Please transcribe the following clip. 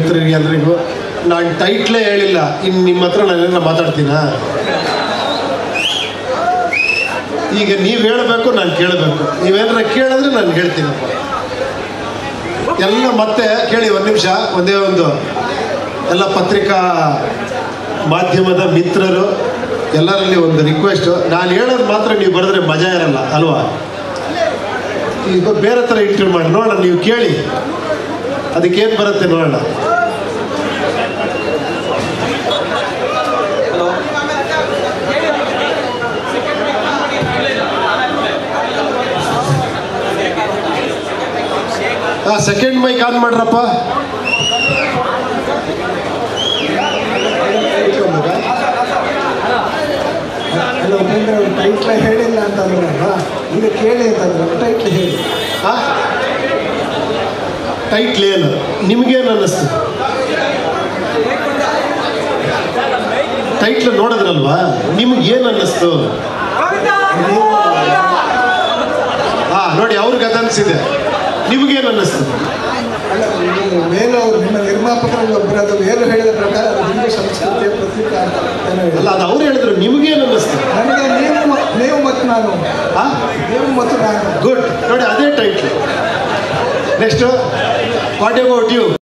ಮಿತ್ರರಿಗೆ ಎಲ್ರಿಗೂ ನಾನು ಟೈಟ್ಲೇ ಹೇಳಿಲ್ಲ ಇನ್ನು ನಿಮ್ಮ ಹತ್ರ ನಾನೇನ ಮಾತಾಡ್ತೀನಾ ಈಗ ನೀವು ಹೇಳಬೇಕು ನಾನು ಕೇಳಬೇಕು ನೀವೇನಾರ ಕೇಳಿದ್ರೆ ನಾನು ಹೇಳ್ತೀನಪ್ಪ ಎಲ್ಲ ಮತ್ತೆ ಕೇಳಿ ಒಂದು ನಿಮಿಷ ಒಂದೇ ಒಂದು ಎಲ್ಲ ಪತ್ರಿಕಾ ಮಾಧ್ಯಮದ ಮಿತ್ರರು ಎಲ್ಲರಲ್ಲಿ ಒಂದು ರಿಕ್ವೆಸ್ಟು ನಾನು ಹೇಳೋದು ಮಾತ್ರ ನೀವು ಬರೆದ್ರೆ ಮಜಾ ಇರಲ್ಲ ಅಲ್ವಾ ಈಗ ಬೇರೆ ಥರ ಇಂಟರ್ವ್ಯೂ ಮಾಡಿ ನೋಡೋಣ ನೀವು ಕೇಳಿ ಅದಕ್ಕೇನು ಬರುತ್ತೆ ನೋಡೋಣ ಆ ಸೆಕೆಂಡ್ ಮೈಕ್ ಆನ್ ಮಾಡ್ರಪ್ಪ ಅಲ್ಲ ಉಪೇಂದ್ರ ಅವರು ಟೈಟ್ಲ ಹೇಳಿಲ್ಲ ಅಂತಂದ್ರಲ್ವಾ ಈಗ ಕೇಳಿ ಅಂತಂದ್ರೆ ಟೈಟ್ಲ ಹೇಳಿ ಆ ಟೈಟ್ಲ್ ಏನು ನಿಮಗೇನು ಅನ್ನಿಸ್ತು ಟೈಟ್ಲ್ ನೋಡಿದ್ರಲ್ವಾ ನಿಮ್ಗೇನು ಅನ್ನಿಸ್ತು ಹಾ ನೋಡಿ ಅವ್ರಿಗೆ ಅದನ್ಸಿದೆ ನಿಮ್ಗೇನು ಅನ್ನಿಸ್ತು ಅಲ್ಲ ನೀವು ಮೇಲು ಅವರು ನಿಮ್ಮ ನಿರ್ಮಾಪಕರಲ್ಲಿ ಒಬ್ಬರದು ಮೇಲು ಹೇಳಿದ ಪ್ರಕಾರ ಅದು ಹಿಂದೂ ಸಂಸ್ಕೃತಿಯ ಪತ್ರಿಕಾ ಅಂತ ಏನೋ ಹೇಳಿ. ಅಲ್ಲ ಅದು ಅವ್ರು ಹೇಳಿದ್ರು ನಿಮ್ಗೇನು ಅನ್ನಿಸ್ತು ನನಗೆ ನೀವು ಮ- ನೀವು ಮತ್ತು ನಾನು ಆ ನೀವು ಮತ್ತು ನಾನು ಗುಡ್ ನೋಡಿ ಅದೇ title next what about you